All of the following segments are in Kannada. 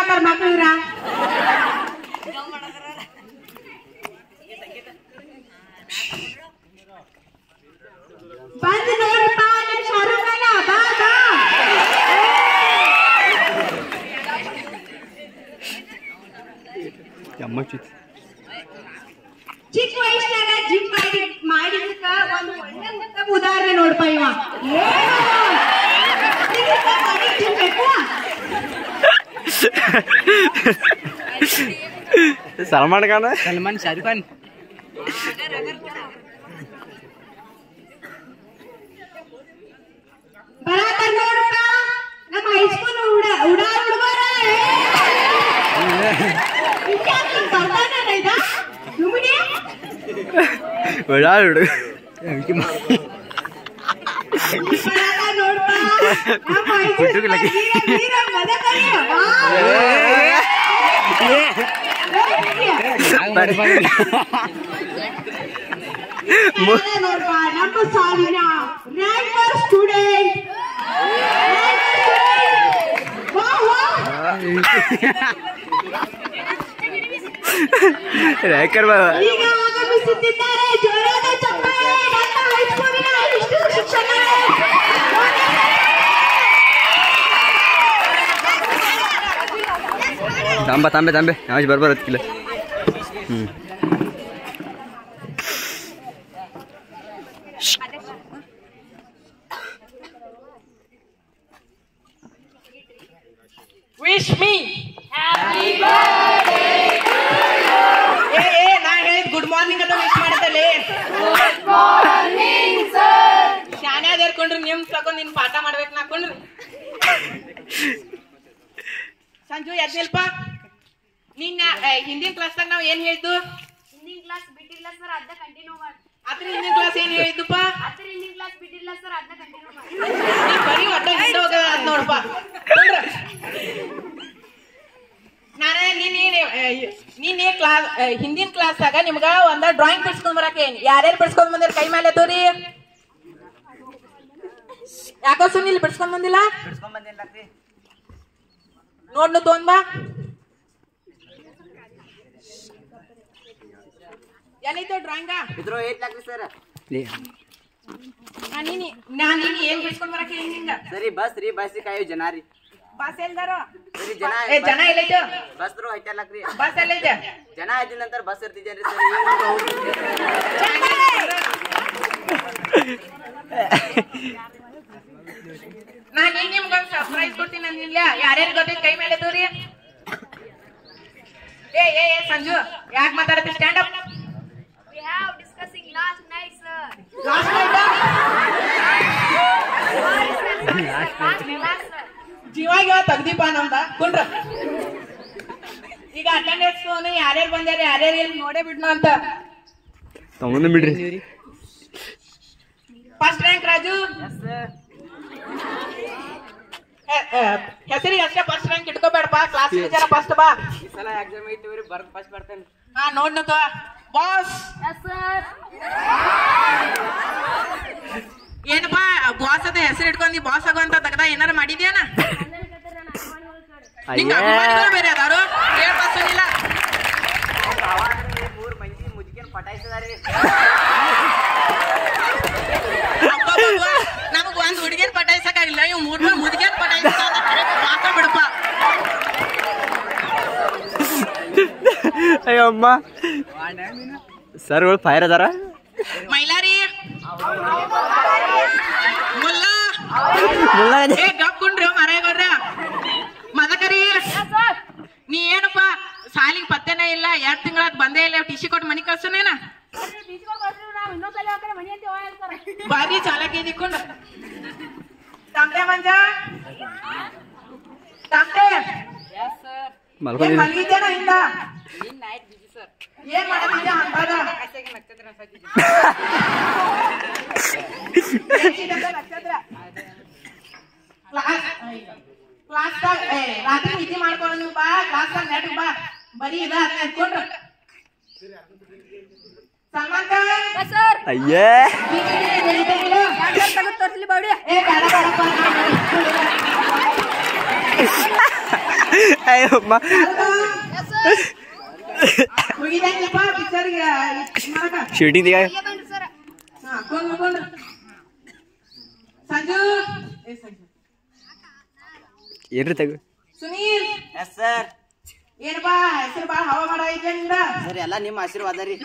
ಮಾಡತ್ತಾರ ಮಕ್ಳು ಇವ್ರ ಬಂದು ನೋಡಪ್ಪ ನಿಮ್ ಶಾರುಖ್ ಖಾನ ಬಾ ಬಾ ಚಿಕ್ಕ ವಯಸ್ಸಿನಾಗ ಜಿಮ್ ಮಾಡಿ ಮಾಡಿದಕ್ಕ ಒಂದು ಒಳ್ಳೆ ಉತ್ತಮ ಉದಾಹರಣೆ ನೋಡ್ಪ ಇವ ಜಿಮ್ ಬೇಕು ಸಲ್ಮಾನ್ ಖಾನ್ सलमान शाहरुख खान ಬರಾತಾರ ನೋಡಪ್ಪ ನಮ್ಮ ಹೈಸ್ಕೂಲ್ ಉಡ ಉಡಾ ಹುಡುಗರ ಬರ್ತಾನ ಇದ ನುಮಿಡಿ ಒಳ್ಳಾಡು ಬರಾತಾರ ನೋಡಪ್ಪ ನಮ್ಮ ಹೈಸ್ಕೂಲ್ ಹುಡುಗ್ಲಕ್ಕೆ. ವೀರ ಮದಕರಿ ನೋಡಪ್ಪ ನಮ್ಮ ಸಾಲಿನ ರ್ಯಾಂಕರ್ ಸ್ಟೂಡೆಂಟ್ ವಾಹ್ ವಾಹ್ ರೇಕರ್ ಬಾಬಾ ಈಗ ಆಗಮಿಸುತ್ತಿದ್ದಾರೆ ಜೋರಾದ ಚಪ್ಪಾಳೆ ನನ್ನ ಹೈಸ್ಕೂಲಿನ ಇಷ್ಟು ಶಿಕ್ಷಕರೇ ತಾಂಬ ತಾಂಬೆ ತಾಂಬೆ ಯಾವಾಗ ಬರ್ಬಾರ ಹತ್ತಿಲ್ಲ ಹ್ಞೂ ವಿಶ್ ಮೀ ಏ ಏ ನಾ ಹೇಳಿದ್ ಗುಡ್ ಮಾರ್ನಿಂಗ್ ಅಂತ ವಿಶ್ ಮಾಡತ್ತಲ್ಲಿ ಗುಡ್ ಮಾರ್ನಿಂಗ್ ಸರ್ ಶಾನೆ ಅದೇರ್ಕೊಂಡ್ರಿ ನಿಮ್ ತಗೊಂಡ್ ನಿನ್ ಪಾಠ ಮಾಡ್ಬೇಕು ನಾಕೊಂಡ್ರಿ ಸಂಜು ಎದ್ನಿಲ್ಪ ನಿನ್ನ ಏ, ಹಿಂದಿನ ಕ್ಲಾಸ್ದಾಗ ನಾವ್ ಏನ್ ಹೇಳಿದ್ದು ಹಿಂದಿನ ಕ್ಲಾಸ್ ಬಿಟ್ಟಿಲ್ಲ ಸರ್ ಅದ ಕಂಟಿನ್ಯೂ ಮಾಡಿ ಅದ್ರ ಹಿಂದಿನ ಕ್ಲಾಸ್ ಏನ್ ಹೇಳಿದ್ದಪ್ಪ ಅದ್ರ ಹಿಂದಿನ ಕ್ಲಾಸ್ ಬಿಟ್ಟಿಲ್ಲ ಸರ್ ಅದ ಕಂಟಿನ್ಯೂ ಮಾಡಿ ನೀ ಬರೀ ಒಟ್ಟ ಹಿಂದೆ ಹೋಗೋದ ಅದ್ ನೋಡಪ್ಪ ನೋಡ್ರ. ನಾನ ನೀನ್ ನೀನ್ ಕ್ಲಾಸ್ ಹಿಂದಿನ ಕ್ಲಾಸ್ದಾಗ ನಿಮ್ಗ ಒಂದ ಡ್ರಾಯಿಂಗ್ ಬಿಡ್ಸ್ಕೊಂಡ್ ಬರಕ್ಕೆ ಯಾರ್ಯಾರು ಬಿಡ್ಸ್ಕೊಂಡ್ ಬಂದಿರ ಕೈ ಮೇಲೆ ತೋರಿ ಯಾಕೋ ಸುನಿಲ್ ಬಿಡ್ಸ್ಕೊಂಡ್ ಬಂದಿಲ್ಲ ನೋಡ್ನು ತೊಗೊಂಡ್ ಬಾ ಏನೈತೋ ಡ್ರಾಯಿಂಗ ಇದ್ರು ಏಟ್ ಲಾಕ್ರಿ ಸರ್ ನೀನ್ ನಾ ನೀನ್ ಏನ್ ಬಿಡ್ಸ್ಕೊಂಡ್ ಬರಕ್ಕೆ ಹಿಂಗ ಸರಿ ಬಸ್ ರೀ ಬಸ್ ಕಾಯೋ ಜನ ರೀ ಬಸ್ ಎಲ್ದಾರೋ ಸರಿ ಜನ ಏ ಜನ ಎಲ್ಲೈತೆ ಬಸ್ ರು ಐತೆ ಲಾಕ್ರಿ ಬಸ್ ಎಲ್ಲೈತೆ ಜನ ಇದ್ದ ನಂತರ ಬಸ್ ಇರ್ತಿದ್ದೇನ್ರಿ ಸರ್ ಈಗ ಹೋಗ್ರಿ. ನಾನ್ ಈಗ ನಿಮ್ಗೊಂದ್ ಸರ್ಪ್ರೈಸ್ ಕೊಡ್ತೀನಿ ಅಂದಿಲ್ಲ ಯಾರ್ಯಾರು ಗೊತ್ತೈತಿ ಕೈ ಮೇಲೆ ತೋರಿ ಏ ಏ ಏ ಸಂಜು ಯಾಕೆ ಮಾತಾಡತ್ತಿ stand up we have discussing last night sir last night last last sir ಜೀವಾಗ ತೆಗ್ದಿಪ್ಪ ನಮ್ದ ಕುಂಡ್ರ ಈಗ ಅಟೆಂಡೆನ್ಸ್ ಯಾರ್ಯಾರು ಬಂದ್ಯಾರ ಯಾರ್ಯಾರು ಇಲ್ಲಿ ನೋಡೇ ಬಿಡ್ನು ಅಂತ ತಗೊಂಡು ಬಿಡ್ರಿ ಫಸ್ಟ್ ರ್ಯಾಂಕ್ ರಾಜು ಹೆಸರಿಗೆ ಅಷ್ಟೇ ಫಸ್ಟ್ ರ್ಯಾಂಕ್ ಇಟ್ಕೋಬೇಡಪ್ಪ ಕ್ಲಾಸ್ ಟೀಚರ್ ಫಸ್ಟ್ ಬಾ ಈ ಸಲ ಎಕ್ಸಾಮ್ ಐತಿ ಬರ್ದ್ ಫಸ್ಟ್ ಬರ್ತೇನೆ ಹಾ ನೋಡ್ನಕ ಬಾಸ್ ಎಸ್ ಸರ್ ಏನಪ್ಪಾ ಬಾಸ್ ಅದ ಹೆಸರು ಇಟ್ಕೊಂಡಿ ಬಾಸ್ ಆಗೋ ಅಂತ ತಗದ ಏನಾರ ಮಾಡಿದ್ಯಾನ ನನ್ನ ಕತೆ ನನ್ನ ಅಭಿಮಾನಿಗಳು ಸರ್ ನಿಂಗ ಅಯ್ಯೇ ಅಭಿಮಾನಿಗಳು ಬೇರೆ ಅದಾರು ಏನ್ ಬಸ್ಸನಿಲ್ಲ ಮೂರ್ ಮಂದಿ ಮುದುಕಿನ ಪಟಾಯಿಸಿದಾರಿ ನಮಗ್ ಒಂದ್ ಹುಡುಗಿಯರ್ ಪಟಾಯಿಸಕ್ಕಾಗಿಲ್ಲ ಇವ್ ಮೂರ್ ಮೂರ್ ಮುದುಗಿಯರ್ ಪಟಾಯಿಸ ಮಾತ ಬಿಡಪ್ಪ ಅಯ್ಯೋ ಅಮ್ಮ ಸರ್ಗಳು ಫೈರ್ ಅದಾರ ಮೈಲಾರಿ ಮುಲ್ಲ ಮುಲ್ಲ ಏ ಗಪ್ಕೊಂಡ್ರಿ ಮರೇಗೌಡ್ರ ಮದಕರಿ ನೀ ಏನಪ್ಪ ಸಾಲಿಗೆ ಪತ್ತೆನೇ ಇಲ್ಲ ಎರಡ್ ತಿಂಗಳಾದ್ ಬಂದೇ ಇಲ್ಲ ಟಿ ಸಿ ಕೊಟ್ಟು ಮನಿ ಕಳ್ಸನೇನ ಬೀಚ್ಕೊಂಡು ಬರ್ತೀವಿ ನಾವು ಇನ್ನೊಂದ್ಸಲ ಹೋಗ್ತಾರೆ ಮನಿ ಅಂತ ಹೋಗಲ್ಲ ಸರ್ ಬಾರಿ ಚಾಲಕಿ ಇದ್ಕೊಂಡು ತಮಟೆ ಮಂಜ ತಮಟೆ ಏನ್ ಮಲ್ಕೊಂಡು ಮಲಗಿದ್ದೇನ ಹಿಂದ ಏನ್ ಮಾಡತ್ತಿದ್ದೆ ಅಂತಾಗ ನಕ್ಷತ್ರ ಕ್ಲಾಸ್ದಾಗ ರಾತ್ರಿ ನಿದ್ದೆ ಮಾಡ್ಕೊಂಡು ನೀವು ಬಾ ಕ್ಲಾಸ್ದಾಗ ನೆಟ್ ಬಾ ಬರೀ ಇದ ಅದನ್ನ ಎತ್ಕೊಂಡ್ರ ಸಲ್ಮಾನ್ ಖಾನ್ ಸರ್ ಅಯ್ಯೇ ತೆಗೆದು ತೋರಿಸಲಿ ಬಾಡಿ ಏ ಬೇಡ ಬೇಡಪ್ಪ ನಾನು ಅಯ್ಯಮ್ಮ ಮುಗಿದೈತಪ್ಪ ಪಿಕ್ಚರ್ಗೆ ಮಾಡಕ ಶೂಟಿಂಗ್ ದಿಗ ಹಾ ಕೊಂಡ್ರು ಕೊಂಡ್ರು ಸಂಜು ಏ ಸಂಜು ಏನ್ರಿ ತಗೋ ಸುನೀಲ್ ಎಸ್ ಸರ್ ಏನಪ್ಪಾ ಹೆಸರು ಬಾಳ ಹವಾ ಮಾಡ ಐತೆ ನಿಂದ ಸರ್ ಎಲ್ಲ ನಿಮ್ಮ ಆಶೀರ್ವಾದ ರೀ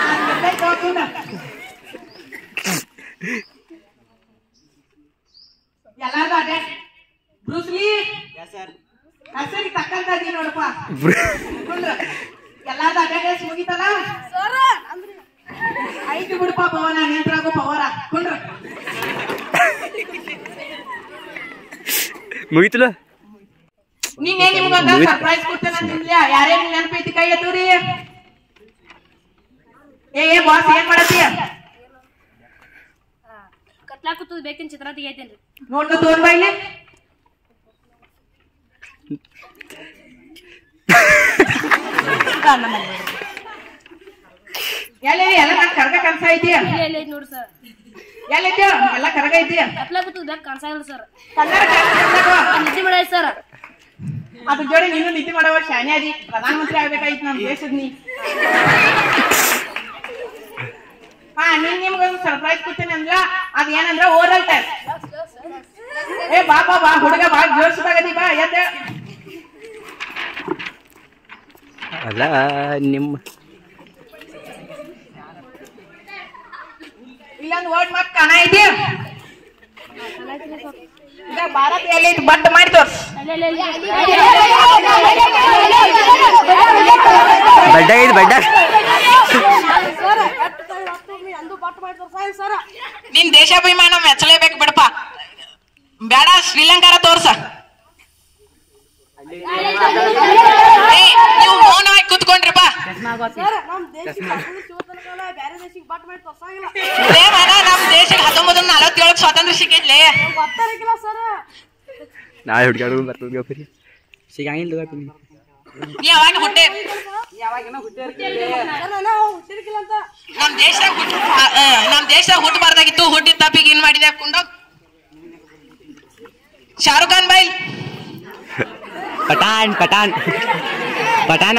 ಎಲ್ಲಾರ್ದು ಅದೇ ಬ್ರೂಸ್ಲಿ ಎಸ್ ಸರ್ ಹೆಸರಿಗೆ ತಕ್ಕಂತ ಇದೀನಿ ನೋಡಪ್ಪ ಕುಂದ್ರ ಎಲ್ಲಾರ್ದು ಅಟೆಂಡೆನ್ಸ್ ಮುಗಿತಲ್ಲ ಐದು ಬಿಡಪ್ಪ ಪವನ ನಿಂತ್ರಾಗೋ ಪವರ ಕುಂದ್ರ ಮುಗಿತಲ್ಲ ನಿನ್ನೆ ನಿಮ್ಗೊಂದ ಸರ್ಪ್ರೈಸ್ ಕೊಡ್ತೇನೆ ಅಂತಿಲ್ಲ ಯಾರೇನ್ ನೆನಪೈತಿ ಕೈ ಎತ್ತವ್ರಿ ಏ ಏ ಬಾಸ್ ಏನ್ ಮಾಡತ್ತೀಯ ಕತ್ಲಾಕುತ್ತದ ಬೇಕಿನ ಚಿತ್ರ ತೆಗಿತೇನ್ರಿ ನೋಡ್ಕೊ ತೋರ್ ಬೈಲಿ ಎಲ್ಲ ಎಲ್ಲ ನನ್ ಕರ್ಗ ಕನ್ಸ ಐತಿ ಇಲ್ಲ ಇಲ್ಲ ಐತಿ ನೋಡ್ರಿ ಸರ್ ಎಲ್ಲೈತಿ ಎಲ್ಲ ಕರ್ಗ ಐತಿ ಕತ್ಲಾಕುತ್ತದ ಬೇಕ್ ಕಾಣಿಸಾಗಲ್ಲ ಸರ್ ಕನ್ನಡ ಕರ್ಗ ನಿದ್ದೆ ಮಾಡೈತಿ ಸರ್ ಅದ್ರ ಜೋಡಿ ನೀನು ನಿದ್ದೆ ಮಾಡವ ಶಾನೆ ಅದಿ ಪ್ರಧಾನಮಂತ್ರಿ ಆಗ್ಬೇಕಾಯ್ತು ನಮ್ ದೇಶದ ನೀ ಹಾ ನೀನ್ ನಿಮ್ಗೊಂದು ಸರ್ಪ್ರೈಸ್ ಕೊಡ್ತೇನೆ ಅಂದ್ರ ಅದ್ ಏನಂದ್ರ ಓರಲ್ ಟೆಸ್ಟ್ ಏ ಬಾ ಬಾ ಬಾ ಹುಡುಗ ಬಾ ಜೋರ್ಸ್ದಾಗದಿ ಬಾ ಎದ್ದ ಅಲ್ಲ ನಿಮ್ಮ ಇಲ್ಲೊಂದು ವರ್ಡ್ ಮತ್ ಕಾಣ ಐತಿ ಈಗ ಭಾರತ ಎಲ್ಲೈತಿ ಬಟ್ ಮಾಡಿ ತೋರ್ಸ್ ಇಲ್ಲ ಇಲ್ಲ ಇಲ್ಲ ಬಡ್ಡ ಐತಿ ಬಡ್ಡ ನಿನ್ ದೇಶಾಭಿಮಾನ ಮೆಚ್ಚಲೇಬೇಕು ಬಿಡಪ್ಪ ಬೇಡ ಶ್ರೀಲಂಕಾರ ತೋರ್ಸ ಏ, ನೀವು ಮೌನವಾಗಿ ಕೂತ್ಕೊಂಡ್ರಪ್ಪ ಲೇ ಮನ ನಮ್ ದೇಶಕ್ಕೆ ಹತ್ತೊಂಬತ್ತು ನಲವತ್ತೇಳಕ್ ಸ್ವಾತಂತ್ರ್ಯ ಸಿಕ್ಕಿದ್ಲೆ ನಾಳೆ ಹುಡ್ಗಾಡು ಬರ್ತದ ಗಪ್ರಿ ಸಿಗಂಗಿಲ್ಲ ತಗೋ ನೀ ಅವಾಗ ಹುಟ್ಟೆ ನಮ್ ದೇಶದಾಗ ಹುಟ್ಟು ನಮ್ ದೇಶದಾಗ ಹುಟ್ಟಬಾರ್ದಾಗಿತ್ತು ಹುಟ್ಟಿದ ತಪ್ಪಿಗೆ ಏನ್ ಮಾಡಿದೆ ಹಾಕೊಂಡು ಶಾರುಖ್ ಖಾನ್ ಬೈಲ್ ಪಟಾನ್ ಪಟಾನ್ ಪಟಾನ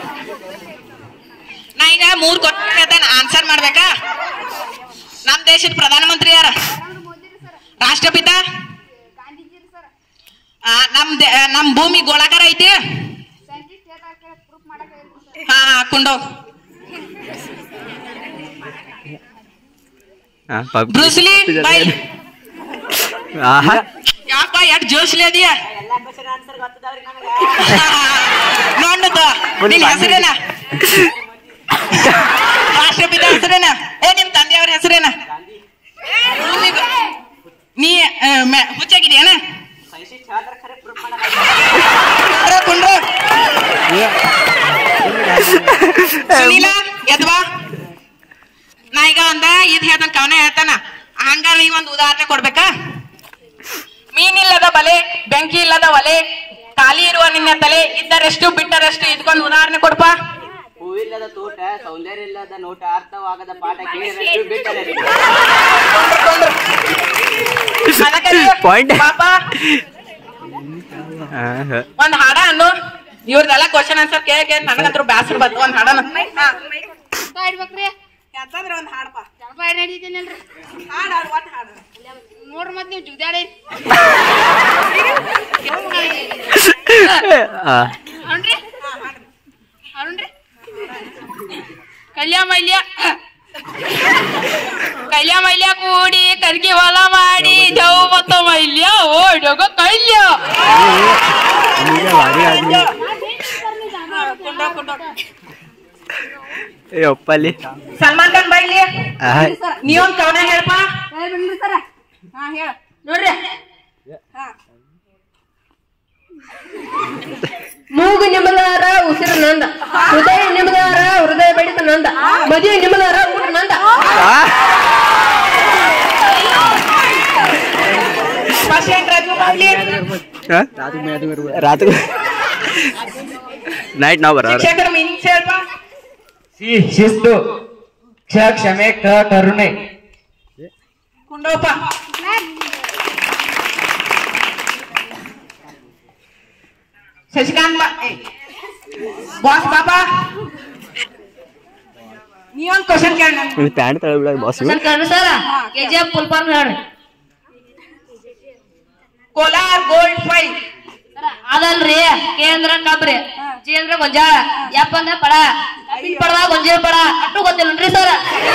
ನಾ ಈಗ ಮೂರ್ ಕೊಟ್ಟ ಆನ್ಸರ್ ಮಾಡ್ಬೇಕಾ ನಮ್ ದೇಶದ ಪ್ರಧಾನಮಂತ್ರಿ ಯಾರ ರಾಷ್ಟ್ರಪಿತ ಆ, ನಮ್ ದೇ- ಆ, ನಮ್ ಭೂಮಿ ಗೋಳಾಕಾರ ಐತಿ ಹಾ ಹಾಕೊಂಡೋಗ್ ಹಾ ಪಬ್ ಬ್ರೂಸ್ಲಿ ಬೈ ಆಹಾ ಯಾಕ ಎಟ್ ಜೋಸ್ಲಿ ಅದಿಯ ಎಲ್ಲ ಕ್ವಶನ್ ಆನ್ಸರ್ ಗೊತ್ತದವ್ರಿ ನಮಗೆ ನೋಡ್ದ ನಿನ್ ಹೆಸರೇನ ರಾಷ್ಟ್ರಪಿತ ಹೆಸರೇನ ಏ ನಿಮ್ ತಂದೆಯವ್ರ ಹೆಸರೇನ ಭೂಮಿ ಗೋ- ನೀ ಆ, ಮ- ಹುಚ್ಚಾಗಿದ್ಯಾನ ಸೈನ್ಸಿಸ್ಟ್ ಹೇಳ್ತಾರೆ ಖರೆ ಪ್ರೂಫ್ ಮಾಡಕ್ ಕುಂಡ್ರು, ಕುಂಡ್ರು. ಸುನೀಲ ಎದ್ವಾ ನಾ ಈಗ ಒಂದ ಇದ್ ಹೇಳ್ತಾನ ಕವನ ಹೇಳ್ತಾನ ಹಂಗ ನೀ ಒಂದ್ ಉದಾಹರಣೆ ಕೊಡ್ಬೇಕಾ ಮೀನಿಲ್ಲದ ಬಲೆ ಬೆಂಕಿ ಇಲ್ಲದ ಒಲೆ ಖಾಲಿ ಇರುವ ನಿನ್ನ ತಲೆ ಇದ್ದರೆಷ್ಟು ಬಿಟ್ಟರೆಷ್ಟು ಇದಕ್ಕೊಂದು ಉದಾಹರಣೆ ಕೊಡ್ಪ ಹೂವಿಲ್ಲದ ತೋಟ ಸೌಂದರ್ಯ ಇಲ್ಲದ ನೋಟ ಅರ್ಥವಾಗದ ಪಾಠ ಕೇಳಿರಷ್ಟು ಬಿಟ್ಟರೆಷ್ಟು Point. ಪಾಪ ಆಹಾ. ಒಂದ್ ಹಾಡ ಅನ್ನು ಇವ್ರದೆಲ್ಲ ಕ್ವಶನ್ ಆನ್ಸರ್ ಕೇಳಿ ಕೇಳಿ ನನಗಂತ್ರ ಬ್ಯಾಸರ ಬಂತು ಒಂದ್ ಹಾಡನ ಇಡ್ಬೇಕ್ರಿ ಯಾಕಂದ್ರೆ ಒಂದ್ ಹಾಡಪ್ಪ ಜನಪ ಏನ್ ಹಿಡಿತೀನಲ್ರಿ ಹಾಡ್ ಹಾಡ್ ಒಟ್ಟು ಹಾಡು ನೋಡ್ರಿ ಮತ್ ನೀವು ಜುಗ್ದಾಡಿ ಆ, ಅವ್ನ್ರಿ ಅವ್ನ್ರಿ ಕಲ್ಯ ಮಲ್ಯ ಕಲ್ಯ ಮಲ್ಯ ಕೂಡಿ ಕರ್ಗಿ ಹೊಲ ಮಾಡಿ ದೇವ್ ಮತ್ತ ಮಲ್ಯ ಓಡೋಗ ಕಲ್ಯ ಈಗ ಭಾರಿ ಆದ್ನಿ. ಏ ಒಪ್ಪಲ್ಲಿ ಸಲ್ಮಾನ್ ಖಾನ್ ಬೈಲಿ ಆಹಾ. ನೀವೊಂದ್ ಕವನ ಹೇಳ್ಪ ಹಾ ಹೇಳ ನೋಡ್ರಿ ಮೂಗು ನಿಮ್ಮದಾರ ಉಸಿರು ನಂದ ಹೃದಯ ನಿಮ್ಮದಾರ ಹೃದಯ ಬಡಿತ ನಂದ ಮದುವೆ ನಿಮ್ಮದಾರ ಊಟ ನಂದ ಆ, ಫಸ್ಟ್ ಏನ್ ರಜು ಬೈಲಿ ಆ? ರಾತ್ರಿ ನೈಟ್ ನಾವು ಬರೋರು ಶಿಕ್ಷಕರ ಮೀನಿಂಗ್ಸ್ ಹೇಳ್ಪ ಸಿ ಶಿಸ್ತು ಕ್ಷ ಕ್ಷಮೆ ಕ ಕರುಣೆ ಕುಂಡೋಪ ಶಶಿಕಾಂತ್ ಬಾ ಏ, ಬಾಸ್ ಬಾಬಾ ನೀವೊಂದ್ ಕ್ವಶನ್ ಕೇಳ ಒಂದು ಪ್ಯಾಂಟ್ ತಳಬಿಡ ಬಾಸ್ ಇವು. ಸರ್ ಕೆಜಿಎಫ್ ಫುಲ್ ಫಾರ್ಮ್ ಹೇಳ್ರಿ ಕೋಲಾರ್ ಗೋಲ್ಡ್ ಫೈವ್ ಅದಲ್ರಿ ಕೇಂದ್ರ ಕಬ್ರಿ ಜಿ ಅಂದ್ರ ಗೊಂಜಾಳ ಯಪ್ಪ ಅಂದ್ರ ಪಡ ಅಪ್ಪಿನ ಪಡದ ಗೊಂಜಾಳ ಪಡ ಅಷ್ಟು ಗೊತ್ತಿಲ್ಲನ್ರಿ ಸರ್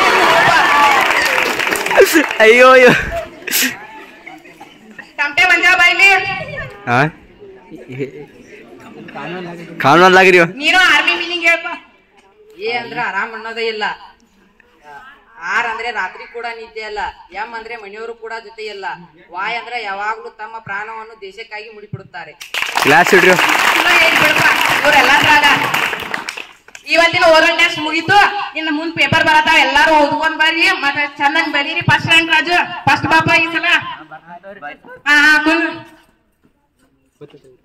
ಅಯ್ಯೋ ಅಯ್ಯೋ ತಮಟೆ ಮಂಜಾ ಬಾಯ್ಲಿ ಹಾ ಕಾನೂನು ಆಗಿರಿ ನೀನು ಆರ್ಮಿ ಮೀನಿಂಗ್ ಹೇಳ್ಪ ಎ ಅಂದ್ರ ಆರಾಮ್ ಅನ್ನೋದೇ ಇಲ್ಲ ಆರ್ ಅಂದ್ರೆ ರಾತ್ರಿ ಕೂಡ ನಿದ್ದೆ ಅಲ್ಲ ಎಂ ಅಂದ್ರೆ ಮನೆಯವರು ಕೂಡ ಜೊತೆ ಇಲ್ಲ ವಾಯ್ ಅಂದ್ರೆ ಯಾವಾಗ್ಲೂ ತಮ್ಮ ಪ್ರಾಣವನ್ನು ದೇಶಕ್ಕಾಗಿ ಮುಡಿಪಿಡುತ್ತಾರೆ ಕ್ಲಾಸ್ ಇಡ್ರಿ ಚಲೋ ಹೇಳಿ ಬಿಡಪ್ಪ ಇವ್ರೆಲ್ಲಾದ್ರಾಗ ಇವತ್ತಿನ ಓದನ್ ಟೆಸ್ಟ್ ಮುಗೀತು ಇನ್ನು ಮುಂದ್ ಪೇಪರ್ ಬರತಾವ ಎಲ್ಲಾರು ಓದ್ಕೊಂಡ್ ಬರ್ರಿ ಮತ್ತೆ ಚೆನ್ನಾಗಿ ಬರೀರಿ ಫಸ್ಟ್ ರ್ಯಾಂಕ್ ರಾಜು ಫಸ್ಟ್ ಬಾಪ ಈ ಸಲ ಹಾ ಹಾ ಕುಂದ್ರು